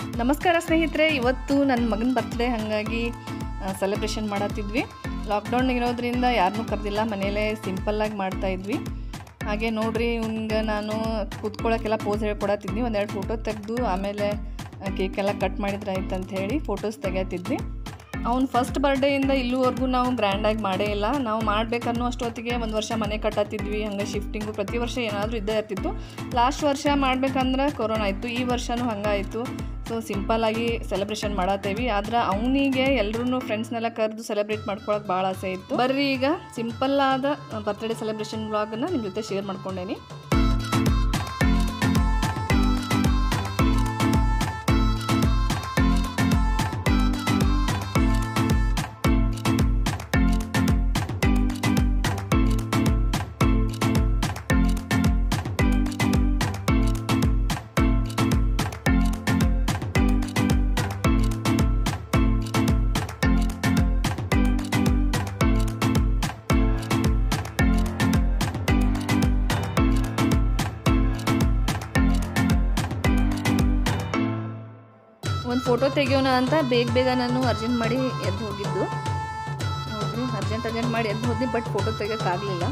ನಮಸ್ಕಾರ ಸ್ನೇಹಿತರೆ ಇವತ್ತು ನನ್ನ ಮಗನ ಬರ್ತ್ಡೇ ಹಾಗಾಗಿ ಸೆಲೆಬ್ರೇಷನ್ ಮಾಡತ್ತಿದ್ವಿ ಲಾಕ್ಡೌನ್ ಇರೋದ್ರಿಂದ ಯಾರನ್ನೂ ಕರೆದಿಲ್ಲ ಮನೇಲೇ ಸಿಂಪಲ್ಲಾಗಿ ಮಾಡ್ತಾಯಿದ್ವಿ ಹಾಗೆ ನೋಡ್ರಿ ಇವ್ನಿಗೆ ನಾನು ಕೂತ್ಕೊಳ್ಳೋಕ್ಕೆಲ್ಲ ಪೋಸ್ ಹೇಳ್ಕೊಡತ್ತಿದ್ವಿ ಒಂದೆರಡು ಫೋಟೋ ತೆಗೆದು ಆಮೇಲೆ ಕೇಕೆಲ್ಲ ಕಟ್ ಮಾಡಿದ್ರೆ ಆಯ್ತು ಅಂತ ಹೇಳಿ ಫೋಟೋಸ್ ತೆಗಿಯತ್ತಿದ್ವಿ ಅವ್ನು ಫಸ್ಟ್ ಬರ್ಡೇಯಿಂದ ಇಲ್ಲಿವರೆಗೂ ನಾವು ಗ್ರ್ಯಾಂಡಾಗಿ ಮಾಡೇ ಇಲ್ಲ ನಾವು ಮಾಡ್ಬೇಕನ್ನೋ ಅಷ್ಟೊತ್ತಿಗೆ ಒಂದು ವರ್ಷ ಮನೆ ಕಟ್ಟತ್ತಿದ್ವಿ ಹಂಗೆ ಶಿಫ್ಟಿಂಗು ಪ್ರತಿ ವರ್ಷ ಏನಾದರೂ ಇದ್ದೇ ಇರ್ತಿತ್ತು ಲಾಸ್ಟ್ ವರ್ಷ ಮಾಡ್ಬೇಕಂದ್ರೆ ಕೊರೋನಾ ಇತ್ತು ಈ ವರ್ಷವೂ ಹಂಗಾಯಿತು ಸೊ ಸಿಂಪಲ್ಲಾಗಿ ಸೆಲೆಬ್ರೇಷನ್ ಮಾಡತ್ತೇವಿ ಆದ್ರೆ ಅವನಿಗೆ ಎಲ್ಲರೂ ಫ್ರೆಂಡ್ಸ್ನೆಲ್ಲ ಕರೆದು ಸೆಲೆಬ್ರೇಟ್ ಮಾಡ್ಕೊಳಕ್ಕೆ ಭಾಳ ಆಸೆ ಇತ್ತು ಬರ್ರಿ ಈಗ ಸಿಂಪಲ್ ಆದ ಬರ್ತ್ಡೇ ಸೆಲೆಬ್ರೇಷನ್ ವ್ಲಾಗನ್ನು ನಿಮ್ಮ ಜೊತೆ ಶೇರ್ ಮಾಡ್ಕೊಂಡೇನಿ ಒಂದು ಫೋಟೋ ತೆಗಿಯೋಣ ಅಂತ ಬೇಗ ಬೇಗ ನಾನು ಅರ್ಜೆಂಟ್ ಮಾಡಿ ಎದ್ದು ಹೋಗಿದ್ದು ನೋಡ್ರಿ ಅರ್ಜೆಂಟ್ ಅರ್ಜೆಂಟ್ ಮಾಡಿ ಎದ್ದು ಹೋದ್ನಿ ಬಟ್ ಫೋಟೋ ತೆಗಿಯೋಕ್ಕಾಗಲಿಲ್ಲ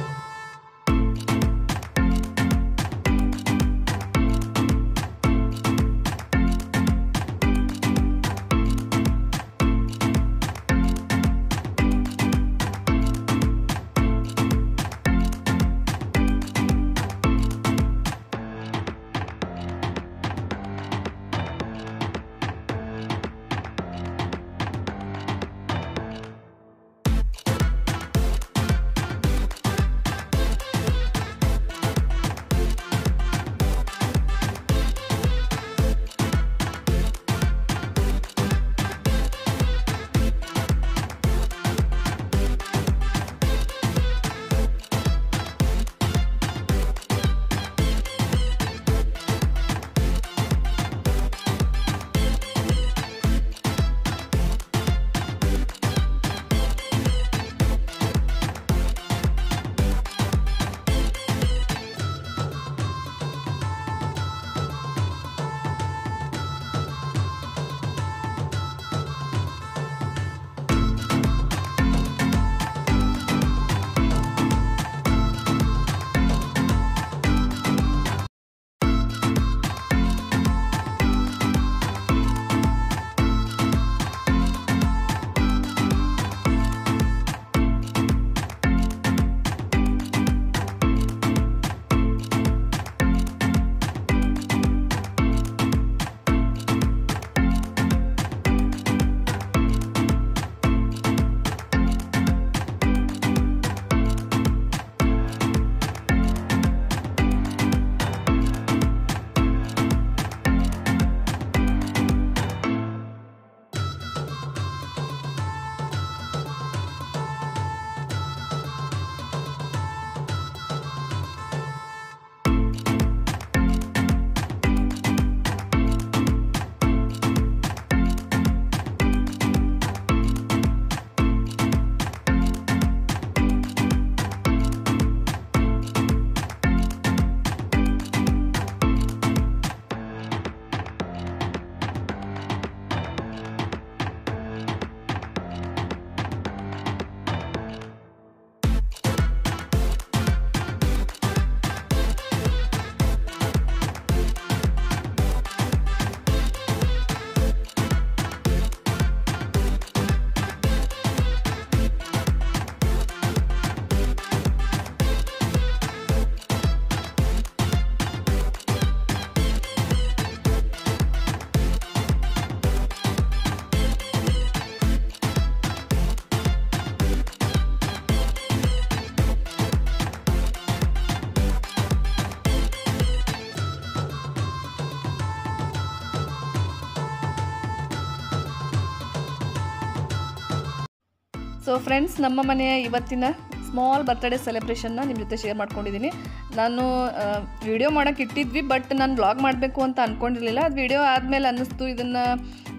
ಸೊ ಫ್ರೆಂಡ್ಸ್ ನಮ್ಮ ಮನೆಯ ಇವತ್ತಿನ ಸ್ಮಾಲ್ ಬರ್ತ್ಡೇ ಸೆಲೆಬ್ರೇಷನ್ನ ನಿಮ್ಮ ಜೊತೆ ಶೇರ್ ಮಾಡ್ಕೊಂಡಿದ್ದೀನಿ ನಾನು ವಿಡಿಯೋ ಮಾಡೋಕ್ಕೆ ಇಟ್ಟಿದ್ವಿ ಬಟ್ ನಾನು ವ್ಲಾಗ್ ಮಾಡಬೇಕು ಅಂತ ಅಂದ್ಕೊಂಡಿರಲಿಲ್ಲ ಅದು ವಿಡಿಯೋ ಆದಮೇಲೆ ಅನ್ನಿಸ್ತು ಇದನ್ನು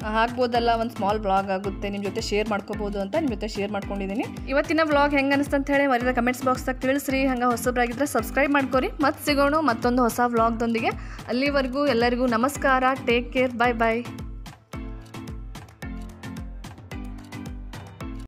ಹಾಕ್ಬೋದಲ್ಲ ಒಂದು ಸ್ಮಾಲ್ ವ್ಲಾಗ್ ಆಗುತ್ತೆ ನಿಮ್ಮ ಜೊತೆ ಶೇರ್ ಮಾಡ್ಕೋಬೋದು ಅಂತ ನಿಮ್ಮ ಜೊತೆ ಶೇರ್ ಮಾಡ್ಕೊಂಡಿದ್ದೀನಿ ಇವತ್ತಿನ ವ್ಲಾಗ್ ಹೆಂಗೆ ಅನಿಸ್ತು ಅಂತ ಹೇಳಿ ಮರಿದ ಕಮೆಂಟ್ಸ್ ಬಾಕ್ಸ್ದಾಗ ತಿಳಿಸ್ರಿ ಹಂಗೆ ಹೊಸಬ್ರಾಗಿದ್ದರೆ ಸಬ್ಸ್ಕ್ರೈಬ್ ಮಾಡ್ಕೊರಿ ಮತ್ತೆ ಸಿಗೋಣ ಮತ್ತೊಂದು ಹೊಸ ವ್ಲಾಗ್ದೊಂದಿಗೆ ಅಲ್ಲಿವರೆಗೂ ಎಲ್ಲರಿಗೂ ನಮಸ್ಕಾರ ಟೇಕ್ ಕೇರ್ ಬಾಯ್ ಬಾಯ್